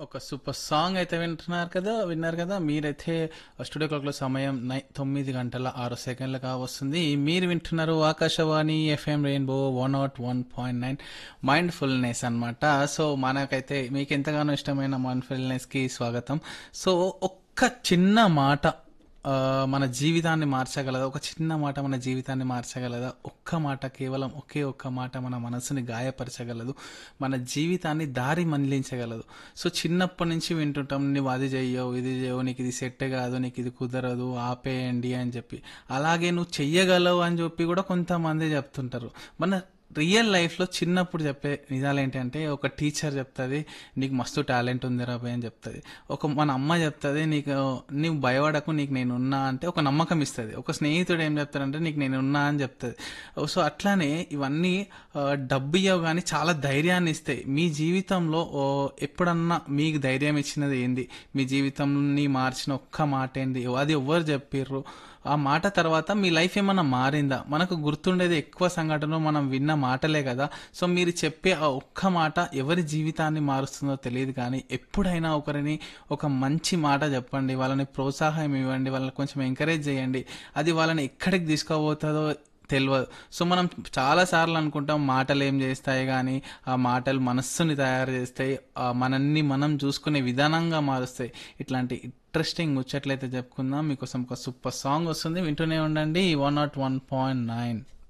ఒక super song అయితే వింటున్నారు కదా విన్నారు కదా మీరైతే స్టూడియో క్లాక్ లో సమయం నై తొమ్మిది గంటల ఆరు సెకండ్లుగా వస్తుంది మీరు వింటున్నారు Akashvani FM rainbow one nought one point nine mindfulness అనమాట సో మనకైతే మీకు ఎంతగానో ఇష్టమైన మైండ్ ఫుల్నెస్ కి స్వాగతం సో ఒక్క చిన్న మాట ఆ, మన జీవితాన్ని మార్చగలదా ఒక చిన్న మాట మన జీవితాన్ని మార్చగలదా ఒక్క మాట కేవలం ఒకే ఒక్క మాట మన మనసుని గాయపరచగలదు మన జీవితాన్ని దారి మళ్లించగలదు సో చిన్నప్పటి నుంచి వింటుంటాం నువ్వు అది చెయ్యవు ఇది చెయ్యవు నీకు ఇది సెట్ కాదు నీకు ఇది కుదరదు ఆపేయండి అని చెప్పి అలాగే నువ్వు చెయ్యగలవు అని చెప్పి కూడా కొంతమంది చెప్తుంటారు మన రియల్ లైఫ్లో చిన్నప్పుడు చెప్పే నిజాలు ఏంటంటే ఒక టీచర్ చెప్తుంది నీకు మస్తు టాలెంట్ ఉంది రాబాయ్ అని చెప్తుంది ఒక మన అమ్మ చెప్తుంది నీకు నీవు భయపడకు నీకు నేను ఉన్నా అంటే ఒక నమ్మకం ఇస్తుంది ఒక స్నేహితుడు ఏం చెప్తాడంటే నీకు నేను ఉన్నా అని చెప్తుంది సో అట్లానే ఇవన్నీ ఆ, డబ్బు ఇవ్వవు కానీ చాలా ధైర్యాన్ని ఇస్తాయి మీ జీవితంలో ఓ, ఎప్పుడన్నా మీకు ధైర్యం ఇచ్చినది ఏంది మీ జీవితంని మార్చిన ఒక్క మాట ఏంది అది ఎవరు చెప్పిర్రు ఆ మాట తర్వాత మీ లైఫ్ ఏమన్నా మారిందా మనకు గుర్తుండేది ఎక్కువ సంఘటనలు మనం విన్న మాటలే కదా సో మీరు చెప్పే ఆ ఒక్క మాట ఎవరి జీవితాన్ని మారుస్తుందో తెలియదు కానీ ఎప్పుడైనా ఒకరిని ఒక మంచి మాట చెప్పండి వాళ్ళని ప్రోత్సాహం ఇవ్వండి వాళ్ళని కొంచెం ఎంకరేజ్ చేయండి అది వాళ్ళని ఎక్కడికి తీసుకుపోతుందో తెలియదు సో మనం చాలా సార్లు అనుకుంటాం మాటలు ఏం చేస్తాయి కానీ ఆ మాటలు మనస్సుని తయారు చేస్తాయి ఆ మనల్ని మనం చూసుకునే విధానంగా మారుస్తాయి ఇట్లాంటి ఇంట్రెస్టింగ్ ముచ్చట్లయితే చెప్పుకుందాం మీకోసం ఒక సూపర్ సాంగ్ వస్తుంది వింటూనే ఉండండి one nought one point nine